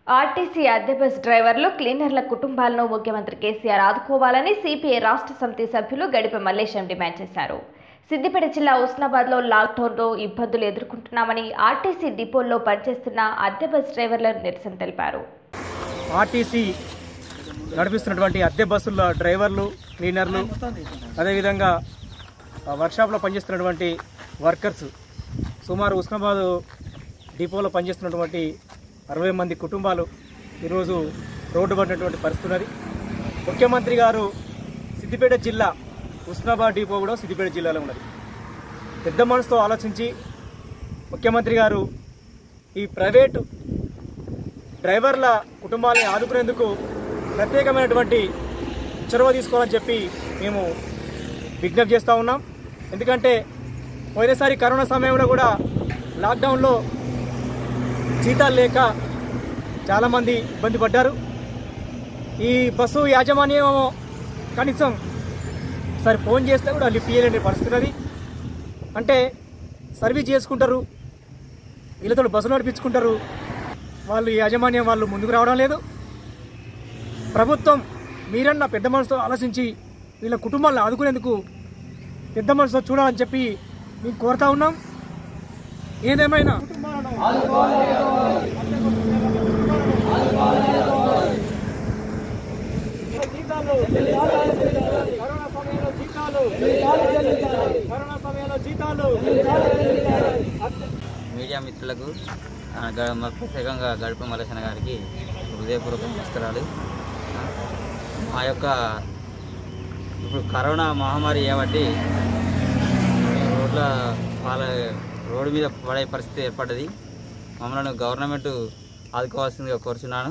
RTC అద్దె bus డ్రైవర్లు క్లీనర్ల కుటుంబాలను ముఖ్యమంత్రి కేసీఆర్ ఆదుకోవాలని సిపిఐ రాష్ట్ర సమితి సభ్యులు గడిప మల్లేశం డిమాండ్ చేశారు సిద్దిపేట జిల్లా ఉస్నాబాద్లో లాక్డౌన్లో ఇబ్బందులు ఎదుర్కొంటున్నామని ఆర్టీసీ డిపోల్లో పనిచేస్తున్న అద్దె బస్ డ్రైవర్లను నిరసన తెలిపారు ఆర్టీసీ నడిపిస్తున్నటువంటి అద్దె బస్సుల డ్రైవర్లు క్లీనర్లు అదేవిధంగా ఆ, వర్క్షాప్లో పనిచేస్తున్నటువంటి వర్కర్స్ సుమారు ఉస్మాబాద్ డిపోలో పనిచేస్తున్నటువంటి అరవై మంది కుటుంబాలు ఈరోజు రోడ్డు పడినటువంటి పరిస్థితి ఉన్నది ముఖ్యమంత్రి గారు సిద్దిపేట జిల్లా ఉస్నాబాద్ డిపో కూడా సిద్దిపేట జిల్లాలో ఉన్నది పెద్ద మనసుతో ఆలోచించి ముఖ్యమంత్రి గారు ఈ ప్రైవేటు డ్రైవర్ల కుటుంబాలని ఆదుకునేందుకు ప్రత్యేకమైనటువంటి చొరవ తీసుకోవాలని చెప్పి మేము విజ్ఞప్తి చేస్తూ ఉన్నాం ఎందుకంటే పోయినసారి కరోనా సమయంలో కూడా లాక్డౌన్లో జీతాలు లేక చాలామంది ఇబ్బంది పడ్డారు ఈ బస్సు యాజమాన్యం కనీసం సరే ఫోన్ చేస్తే కూడా లిఫ్ట్ చేయలేని పరిస్థితి అది అంటే సర్వీస్ చేసుకుంటారు వీళ్ళతో బస్సు నడిపించుకుంటారు వాళ్ళు ఈ యాజమాన్యం వాళ్ళు ముందుకు రావడం లేదు ప్రభుత్వం మీరన్న పెద్ద మనసుతో ఆలోచించి వీళ్ళ కుటుంబాలను ఆదుకునేందుకు పెద్ద మనసుతో చూడాలని చెప్పి మేము కోరుతా ఉన్నాం ఏదేమైనా కరోనా సమయంలో జీతాలు కరోనా సమయంలో జీతాలు మీడియా మిత్రులకు ఆ, గ- మా ప్రత్యేకంగా గడుపు మలేసన గారికి హృదయపూర్వక నమస్కారాలు ఆ, మా యొక్క ఇప్పుడు కరోనా మహమ్మారి ఏబట్టి మేము రోడ్ల పాల రోడ్డు మీద పడే పరిస్థితి ఏర్పడ్డది మమ్మల్ని గవర్నమెంట్ ఆదుకోవాల్సిందిగా కోరుచున్నాను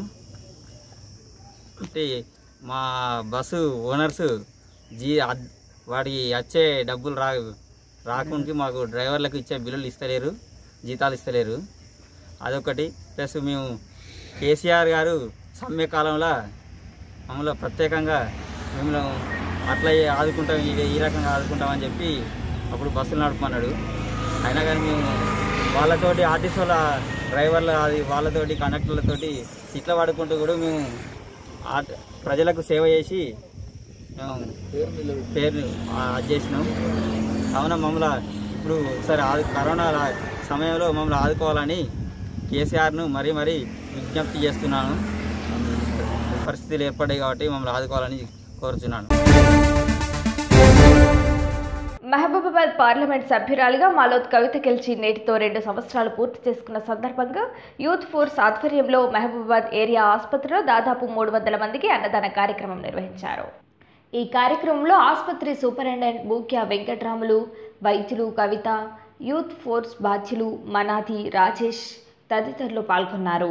అంటే మా బస్సు ఓనర్స్ జీ అద్- వాడి వచ్చే డబ్బులు రా రాకుండా మాకు డ్రైవర్లకు ఇచ్చే బిల్లులు ఇస్తలేరు జీతాలు ఇస్తలేరు అదొకటి ప్లస్ మేము కేసీఆర్ గారు సమ్మె కాలంలో మమ్మల్ని ప్రత్యేకంగా మిమ్మల్ని అట్లా ఆదుకుంటాం ఈ- ఈ రకంగా ఆదుకుంటామని చెప్పి అప్పుడు బస్సులు నడుపుమన్నాడు అయినా కానీ మేము వాళ్ళతోటి ఆర్టీసీ వాళ్ళ డ్రైవర్ల అది వాళ్ళతోటి కండక్టర్లతోటి ఇట్లా పడుకుంటూ కూడా మేము ఆట- ప్రజలకు సేవ చేసి మేము పేరు అది చేసినాం కావున మమ్మల్ని ఇప్పుడు ఒకసారి ఆదు కరోనా రా- సమయంలో మమ్మల్ని ఆదుకోవాలని కేసీఆర్ను మరీ మరీ విజ్ఞప్తి చేస్తున్నాను పరిస్థితులు ఏర్పడ్డాయి కాబట్టి మమ్మల్ని ఆదుకోవాలని కోరుచున్నాను మహబూబాబాద్ పార్లమెంట్ సభ్యురాలిగా మాలోత్ కవిత గెలిచి నేటితో రెండు సంవత్సరాలు పూర్తి చేసుకున్న సందర్భంగా యూత్ ఫోర్స్ ఆధ్వర్యంలో మహబూబాబాద్ ఏరియా ఆసుపత్రిలో దాదాపు మూడు వందల మందికి అన్నదాన కార్యక్రమం నిర్వహించారు ఈ కార్యక్రమంలో ఆసుపత్రి సూపరింటెండెంట్ బూక్యా వెంకట్రాములు వైద్యులు కవిత యూత్ ఫోర్స్ బాధ్యులు మనాది రాజేష్ తదితరులు పాల్గొన్నారు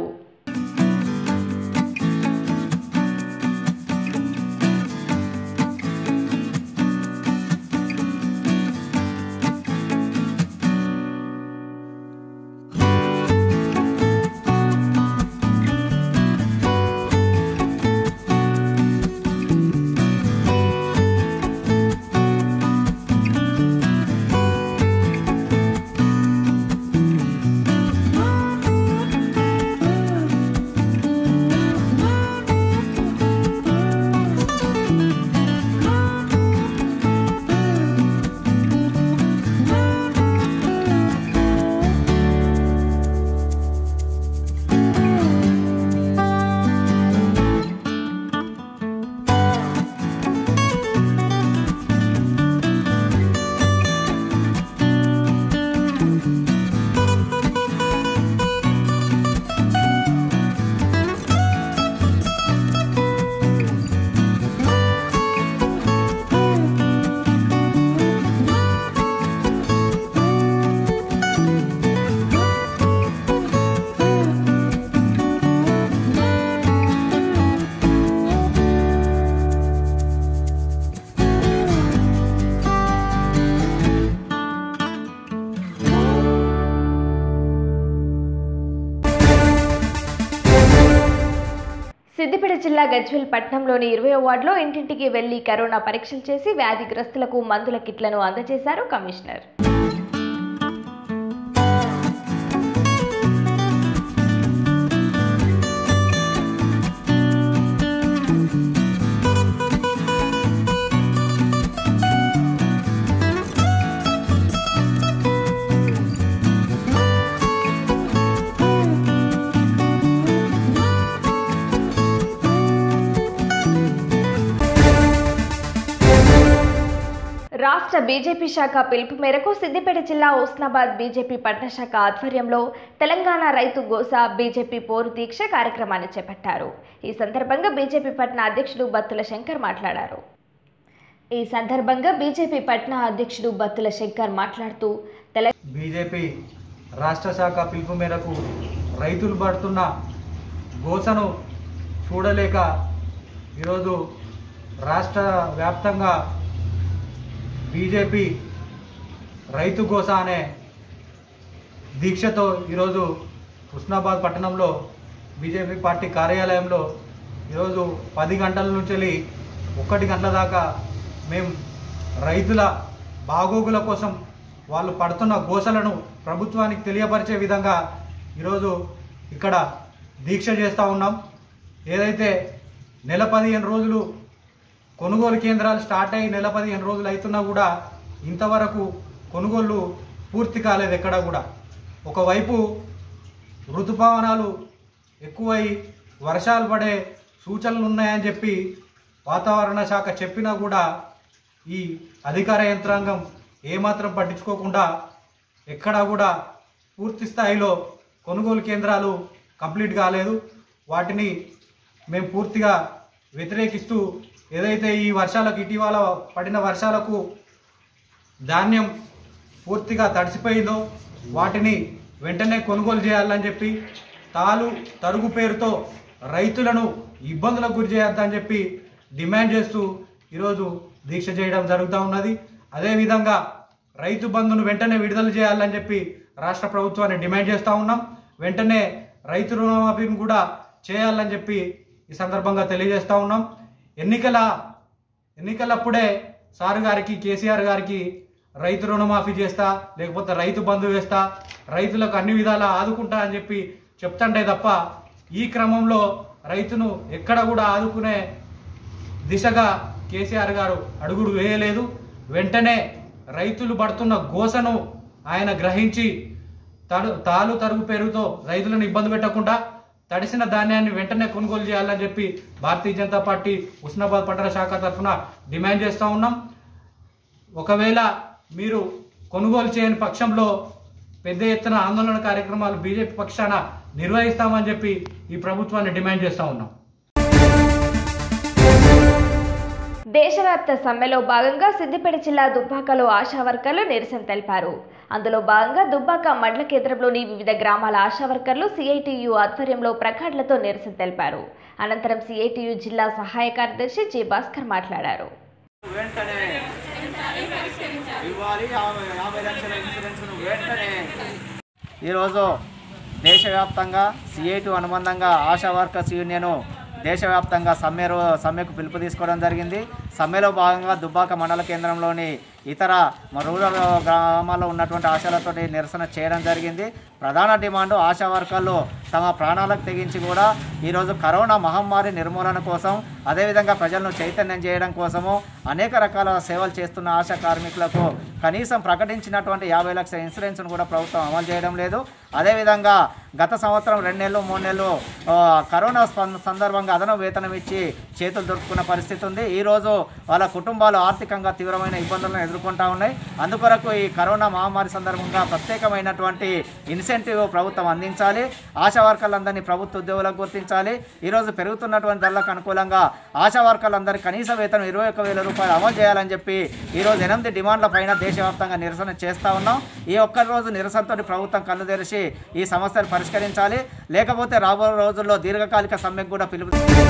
సిద్దిపేట జిల్లా గజ్వేల్ పట్టణంలోని ఇరవై వార్డులో ఇంటింటికి వెళ్లి కరోనా పరీక్షలు చేసి వ్యాధిగ్రస్తులకు మందుల కిట్లను అందజేశారు కమిషనర్ రాష్ట్ర బీజేపీ శాఖ పిలుపు మేరకు సిద్దిపేట జిల్లా ఉస్నాబాద్ బీజేపీ పట్టణ శాఖ ఆధ్వర్యంలో తెలంగాణ రైతు గోస బీజేపీ పోరు దీక్ష కార్యక్రమాన్ని చేపట్టారు ఈ సందర్భంగా బీజేపీ పట్టణ అధ్యక్షుడు బత్తుల శంకర్ మాట్లాడారు ఈ సందర్భంగా బీజేపీ పట్న అధ్యక్షుడు బత్తుల శంకర్ మాట్లాడుతూ తెలంగాణ బీజేపీ రాష్ట్ర శాఖ పిలుపు మేరకు రైతులు పడుతున్న గోసను చూడలేక ఈరోజు రాష్ట్ర వ్యాప్తంగా బీజేపీ రైతు గోస అనే దీక్షతో ఈరోజు హుస్నాబాద్ పట్టణంలో బీజేపీ పార్టీ కార్యాలయంలో ఈరోజు పది గంటల నుంచి ఒక్కటి గంటల దాకా మేము రైతుల బాగోగుల కోసం వాళ్ళు పడుతున్న గోసలను ప్రభుత్వానికి తెలియపరిచే విధంగా ఈరోజు ఇక్కడ దీక్ష చేస్తూ ఉన్నాం ఏదైతే నెల పదిహేను రోజులు కొనుగోలు కేంద్రాలు స్టార్ట్ అయ్యి నెల పదిహేను రోజులు అవుతున్నా కూడా ఇంతవరకు కొనుగోళ్ళు పూర్తి కాలేదు ఎక్కడ కూడా ఒకవైపు ఋతుపవనాలు ఎక్కువై వర్షాలు పడే సూచనలు ఉన్నాయని చెప్పి వాతావరణ శాఖ చెప్పినా కూడా ఈ అధికార యంత్రాంగం ఏమాత్రం పట్టించుకోకుండా ఎక్కడా కూడా పూర్తి స్థాయిలో కొనుగోలు కేంద్రాలు కంప్లీట్ కాలేదు వాటిని మేము పూర్తిగా వ్యతిరేకిస్తూ ఏదైతే ఈ వర్షాలకు ఇటీవల పడిన వర్షాలకు ధాన్యం పూర్తిగా తడిసిపోయిందో వాటిని వెంటనే కొనుగోలు చేయాలని చెప్పి తాలు తరుగు పేరుతో రైతులను ఇబ్బందులకు గురి చేయొద్దని చెప్పి డిమాండ్ చేస్తూ ఈరోజు దీక్ష చేయడం జరుగుతూ ఉన్నది అదేవిధంగా రైతు బంధును వెంటనే విడుదల చేయాలని చెప్పి రాష్ట్ర ప్రభుత్వాన్ని డిమాండ్ చేస్తూ ఉన్నాం వెంటనే రైతు రుణమాఫీని కూడా చేయాలని చెప్పి ఈ సందర్భంగా తెలియజేస్తూ ఉన్నాం ఎన్నికల ఎన్నికలప్పుడే సార్ గారికి కేసీఆర్ గారికి రైతు రుణమాఫీ చేస్తా లేకపోతే రైతు బంధు వేస్తా రైతులకు అన్ని విధాలా ఆదుకుంటా అని చెప్పి చెప్తండే తప్ప ఈ క్రమంలో రైతును ఎక్కడ కూడా ఆదుకునే దిశగా కేసీఆర్ గారు అడుగుడు వేయలేదు వెంటనే రైతులు పడుతున్న గోసను ఆయన గ్రహించి తడు తాలు తరుగు పేరుతో రైతులను ఇబ్బంది పెట్టకుండా తడిసిన ధాన్యాన్ని వెంటనే కొనుగోలు చేయాలని చెప్పి భారతీయ జనతా పార్టీ ఉస్నాబాద్ పట్టణ శాఖ తరఫున డిమాండ్ చేస్తూ ఉన్నాం ఒకవేళ మీరు కొనుగోలు చేయని పక్షంలో పెద్ద ఎత్తున ఆందోళన కార్యక్రమాలు బీజేపీ పక్షాన నిర్వహిస్తామని చెప్పి ఈ ప్రభుత్వాన్ని డిమాండ్ చేస్తూ ఉన్నాం దేశవ్యాప్త సమ్మెలో భాగంగా సిద్దిపేట జిల్లా దుబ్బాకలో ఆశా వర్కర్లు నిరసన తెలిపారు అందులో భాగంగా దుబ్బాక మండల కేంద్రంలోని వివిధ గ్రామాల ఆశా వర్కర్లు సిఐటియు ఆధ్వర్యంలో ప్రకాడ్లతో నిరసన తెలిపారు అనంతరం సిఐటియు జిల్లా సహాయ కార్యదర్శి జి భాస్కర్ మాట్లాడారు వెంటనే ఇవ్వాలి యాభై యాభై లక్షల ఇన్సూరెన్స్ను వెంటనే ఈరోజు దేశవ్యాప్తంగా సిఐటు అనుబంధంగా ఆశా వర్కర్స్ యూనియన్ దేశవ్యాప్తంగా సమ్మె రో- సమ్మెకు పిలుపు తీసుకోవడం జరిగింది సమ్మెలో భాగంగా దుబ్బాక మండల కేంద్రంలోని ఇతర మ- రూరల్ గ్రామాల్లో ఉన్నటువంటి ఆశాలతో నిరసన చేయడం జరిగింది ప్రధాన డిమాండ్ ఆశా వర్కర్లు తమ ప్రాణాలకు తెగించి కూడా ఈరోజు కరోనా మహమ్మారి నిర్మూలన కోసం అదేవిధంగా ప్రజలను చైతన్యం చేయడం కోసము అనేక రకాల సేవలు చేస్తున్న ఆశా కార్మికులకు కనీసం ప్రకటించినటువంటి యాభై లక్షల ఇన్సూరెన్స్ను కూడా ప్రభుత్వం అమలు చేయడం లేదు అదేవిధంగా గత సంవత్సరం రెండు నెలలు మూడు నెలలు ఆ, కరోనా స్పం- సందర్భంగా అదనపు వేతనం ఇచ్చి చేతులు దొరుకుతున్న పరిస్థితి ఉంది ఈరోజు వాళ్ళ కుటుంబాలు ఆర్థికంగా తీవ్రమైన ఇబ్బందులను ఎదుర్కొంటా ఉన్నాయి అందుకొరకు ఈ కరోనా మహమ్మారి సందర్భంగా ప్రత్యేకమైనటువంటి ఇన్సెంటివ్ ప్రభుత్వం అందించాలి ఆశా వర్కర్లందరినీ ప్రభుత్వ ఉద్యోగులకు గుర్తించాలి ఈరోజు పెరుగుతున్నటువంటి ధరలకు అనుకూలంగా ఆశా వర్కర్లందరికీ కనీస వేతనం ఇరవై ఒక్క వేల రూపాయలు అమలు చేయాలని చెప్పి ఈరోజు ఎనిమిది డిమాండ్ల పైన దేశవ్యాప్తంగా నిరసన చేస్తూ ఉన్నాం ఈ ఒక్క రోజు నిరసనతో ప్రభుత్వం కళ్ళు తెరిచి ఈ సమస్యలు పరిష్కరించాలి లేకపోతే రాబో రోజుల్లో దీర్ఘకాలిక సమ్మెకు కూడా పిలుపు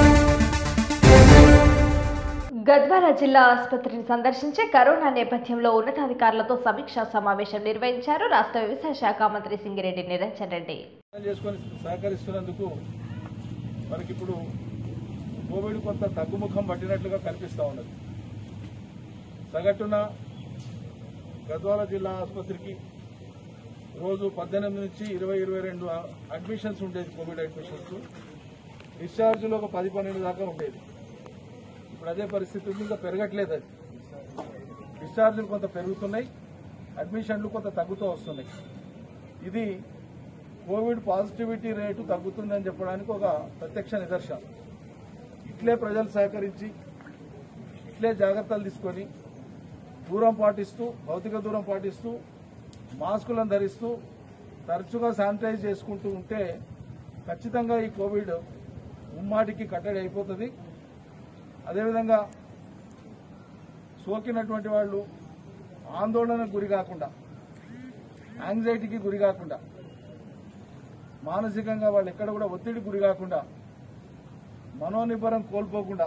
గద్వాల జిల్లా ఆసుపత్రిని సందర్శించి కరోనా నేపథ్యంలో ఉన్నతాధికారులతో సమీక్షా సమావేశం నిర్వహించారు రాష్ట్ర వ్యవసాయ శాఖ మంత్రి సింగిరెడ్డి నిరంజన్ రెడ్డి అర్థం చేసుకొని సహకరిస్తున్నందుకు మనకిప్పుడు కోవిడ్ కొంత తగ్గుముఖం పట్టినట్లుగా కనిపిస్తూ ఉన్నది సగటున గద్వాల జిల్లా ఆసుపత్రికి రోజు పద్దెనిమిది నుంచి ఇరవై ఇరవై రెండు అడ్మిషన్స్ ఉండేది కోవిడ్ అడ్మిషన్స్ డిశ్చార్జ్లో ఒక పది పన్నెండు దాకా ఉండేది ఇప్పుడు అదే పరిస్థితి ఉంది ఇంకా పెరగట్లేదు అది డిశ్చార్జీలు కొంత పెరుగుతున్నాయి అడ్మిషన్లు కొంత తగ్గుతూ వస్తున్నాయి ఇది కోవిడ్ పాజిటివిటీ రేటు తగ్గుతుందని చెప్పడానికి ఒక ప్రత్యక్ష నిదర్శనం ఇట్లే ప్రజలు సహకరించి ఇట్లే జాగ్రత్తలు తీసుకొని దూరం పాటిస్తూ భౌతిక దూరం పాటిస్తూ మాస్కులను ధరిస్తూ తరచుగా శానిటైజ్ చేసుకుంటూ ఉంటే ఖచ్చితంగా ఈ కోవిడ్ ముమ్మాటికి కట్టడి అయిపోతుంది అదేవిధంగా సోకినటువంటి వాళ్ళు ఆందోళనకు గురి కాకుండా యాంగ్జైటీకి గురి కాకుండా మానసికంగా వాళ్ళు ఎక్కడ కూడా ఒత్తిడికి గురి కాకుండా మనోనిబ్బరం కోల్పోకుండా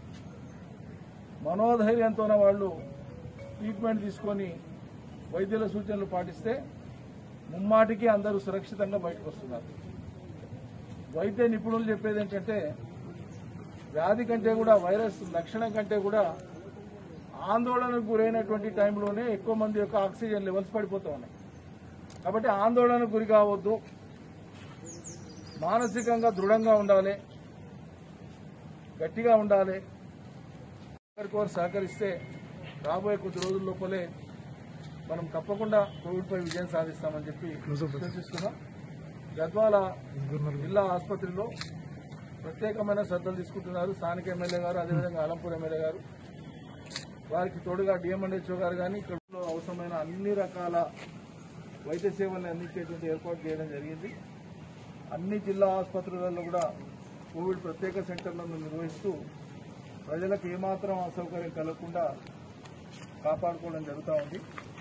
మనోధైర్యంతో వాళ్ళు ట్రీట్మెంట్ తీసుకొని వైద్యుల సూచనలు పాటిస్తే ముమ్మాటికి అందరూ సురక్షితంగా బయటకు వస్తున్నారు వైద్య నిపుణులు చెప్పేది ఏంటంటే వ్యాధి కంటే కూడా వైరస్ లక్షణం కంటే కూడా ఆందోళనకు గురైనటువంటి టైంలోనే ఎక్కువ మంది యొక్క ఆక్సిజన్ లెవెల్స్ పడిపోతూ ఉన్నాయి కాబట్టి ఆందోళనకు గురి కావద్దు మానసికంగా దృఢంగా ఉండాలి గట్టిగా ఉండాలి ఒకరికొకరు సహకరిస్తే రాబోయే కొద్ది రోజుల లోపలే మనం తప్పకుండా కోవిడ్పై విజయం సాధిస్తామని చెప్పి విశ్వసిస్తున్నాం గద్వాల జిల్లా ఆసుపత్రిలో ప్రత్యేకమైన శ్రద్ధలు తీసుకుంటున్నారు స్థానిక ఎమ్మెల్యే గారు అదేవిధంగా అలంపూర్ ఎమ్మెల్యే గారు వారికి తోడుగా డిఎంఎన్హెచ్ఓ గారు కానీ ఇక్కడ అవసరమైన అన్ని రకాల వైద్య సేవల్ని అందించేటువంటి ఏర్పాటు చేయడం జరిగింది అన్ని జిల్లా ఆసుపత్రులలో కూడా కోవిడ్ ప్రత్యేక సెంటర్లను నిర్వహిస్తూ ప్రజలకు ఏమాత్రం అసౌకర్యం కలగకుండా కాపాడుకోవడం జరుగుతూ ఉంది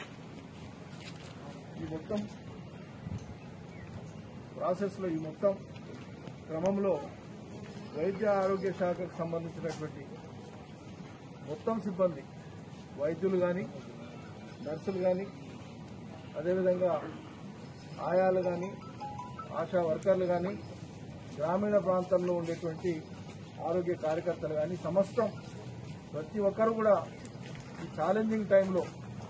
ఈ మొత్తం ప్రాసెస్లో ఈ మొత్తం క్రమంలో వైద్య ఆరోగ్య శాఖకు సంబంధించినటువంటి మొత్తం సిబ్బంది వైద్యులు కానీ నర్సులు కానీ అదేవిధంగా ఆయాలు కానీ ఆశా వర్కర్లు కానీ గ్రామీణ ప్రాంతంలో ఉండేటువంటి ఆరోగ్య కార్యకర్తలు కానీ సమస్తం ప్రతి ఒక్కరు కూడా ఈ ఛాలెంజింగ్ టైంలో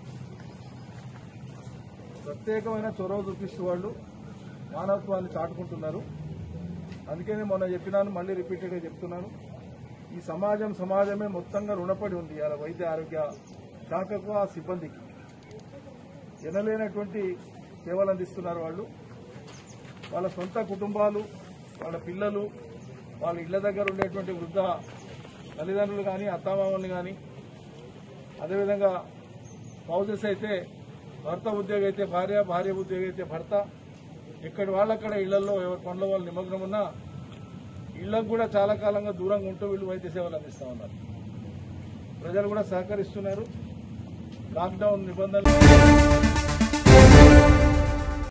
ప్రత్యేకమైన చొరవ చూపిస్తూ వాళ్ళు మానవత్వాన్ని చాటుకుంటున్నారు అందుకని మొన్న చెప్పినాను మళ్ళీ రిపీటెడ్గా చెప్తున్నాను ఈ సమాజం సమాజమే మొత్తంగా రుణపడి ఉంది అలా వైద్య ఆరోగ్య శాఖకు ఆ సిబ్బందికి ఎనలేనటువంటి సేవలు అందిస్తున్నారు వాళ్ళు వాళ్ళ సొంత కుటుంబాలు వాళ్ళ పిల్లలు వాళ్ళ ఇళ్ల దగ్గర ఉండేటువంటి వృద్ధ తల్లిదండ్రులు కానీ అత్తామామల్ని కానీ అదేవిధంగా స్పౌజెస్ అయితే భర్త ఉద్యోగి అయితే భార్య భార్య ఉద్యోగి అయితే భర్త ఎక్కడి వాళ్ళక్కడ ఇళ్లలో ఎవరి పనుల వాళ్ళు నిమగ్నం ఉన్నా ఇళ్లకు కూడా చాలా కాలంగా దూరంగా ఉంటూ వీళ్ళు వైద్య సేవలు అందిస్తా ఉన్నారు ప్రజలు కూడా సహకరిస్తున్నారు లాక్డౌన్ నిబంధనలు